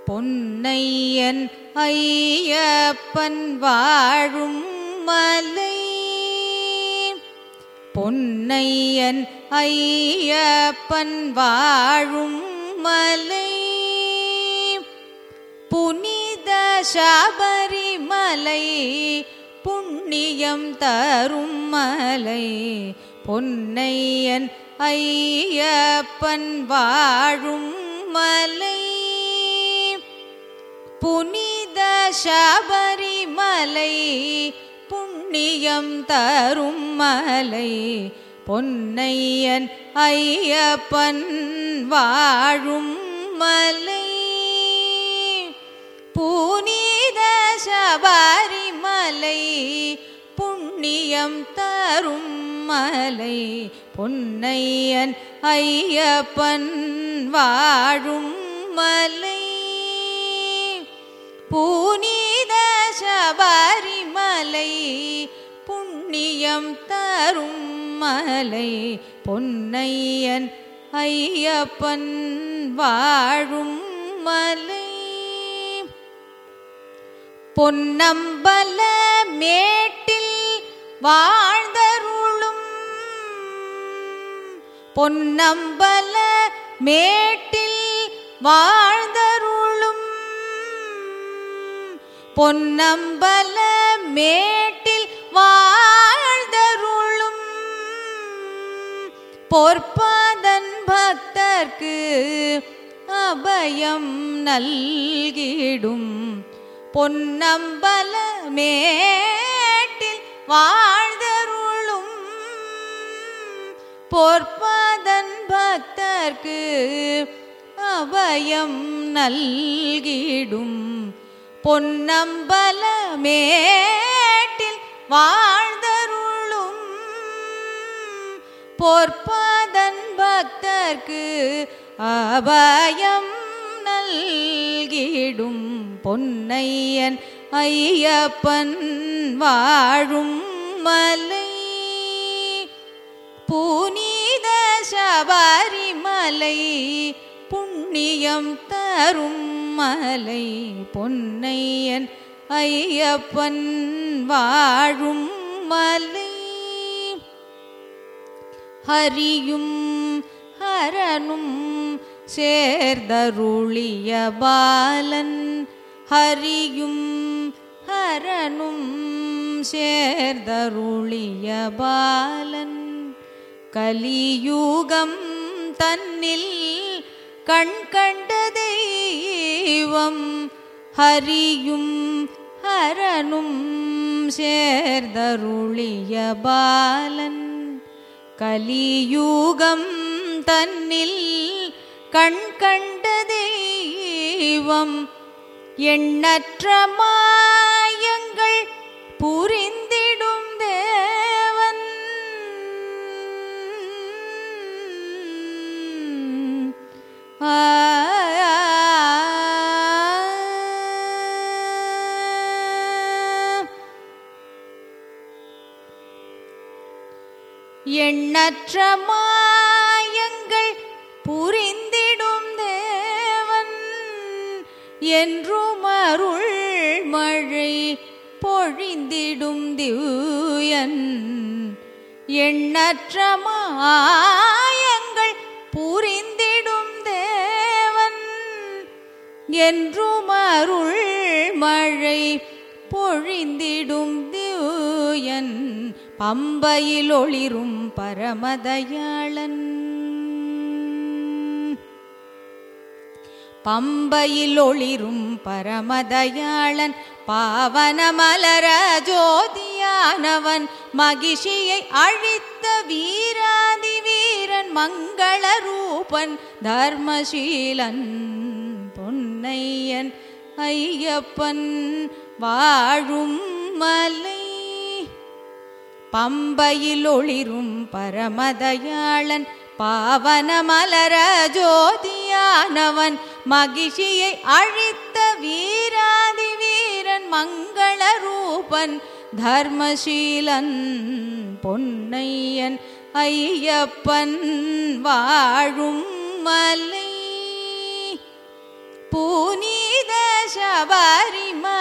பொன்னையன் ஐயப்பன் வாழும் மலை பொன்னையன் ஐயப்பன் வாழும் மலை புனித சபரிமலை புண்ணியம் தரும் மலை பொன்னையன் ஐயப்பன் வாழும் மலை புனித சபரிமலை புண்ணியம் தரும் மலை பொன்னையன் ஐயப்பன் வாழும் மலை புனித சபரிமலை புண்ணியம் தரும் மலை பொன்னையன் ஐயப்பன் வாழும் மலை புனித சபரிமலை புண்ணியம் தரும் மலை பொன்னையன் ஐயப்பன் வாழும் மலை பொன்னம்பல மேட்டில் வாழ்ந்தருளும் பொன்னம்பல மேட்டில் வாழ்ந்தருளும் பொன்னம்பல மேட்டில் வாழ்ந்தருளும் பொற்பாதன் பக்தர்க்கு அபயம் நல்கிடும் பொன்னம்பல மேட்டில் வாழ்ந்தருளும் பொற்பாதன் பக்தர்க்கு அபயம் நல்கிடும் பொன்னம்பல மேட்டில் வாழ்ந்தருளும் பொற்பாதன் பக்தர்க்கு அபயம் நல்கிடும் பொன்னையன் ஐயப்பன் வாழும் மலை புனித சபரிமலை புண்ணியம் தரும் மலை பொன்னையன் ஐயப்பன் வாழும் மலை ஹரியும் ஹரனும் சேர்தருளிய பாலன் ஹரியும் ஹரனும் சேர்தருளிய பாலன் கலியுகம் தன்னில் கண் கண்ட தெய்வம் ஹரியும் ஹரனும் சேர்தருளிய பாலன் கலியுகம் தன்னில் கண் கண்ட தெய்வம் எண்ணற்ற மாயங்கள் புரிந்திடும் தேவன் ஆ எண்ணற்ற மாயங்கள் புரிந்திடும் தேவன் என்றும் அருள் மழை பொழிந்திடும் திவ்யன் எண்ணற்ற மாயங்கள் புரிந்திடும் தேவன் என்றும் அருள் மழை பொழிந்திடும் திவ்யன் பம்பையில் ஒளிரும் பரமதயாளன் பம்பையில் ஒளிரும் பரமதயாளன் பாவன மலர ஜோதியானவன் மகிஷியை அழித்த வீராதி வீரன் மங்கள ரூபன் தர்மசீலன் பொன்னையன் ஐயப்பன் வாழும் மலை பம்பையில் ஒளிரும் பரமதயாளன் பாவன மலர ஜோதியானவன் மகிஷியை அழித்த வீராதி வீரன் மங்கள ரூபன் தர்மசீலன் பொன்னையன் ஐயப்பன் வாழும் மலை புனித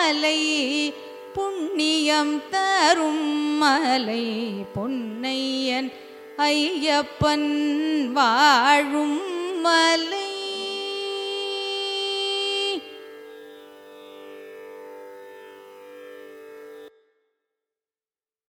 மலை புண்ணியம் தரும் மலை பொன்னையன் ஐயப்பன் வாழும் மலை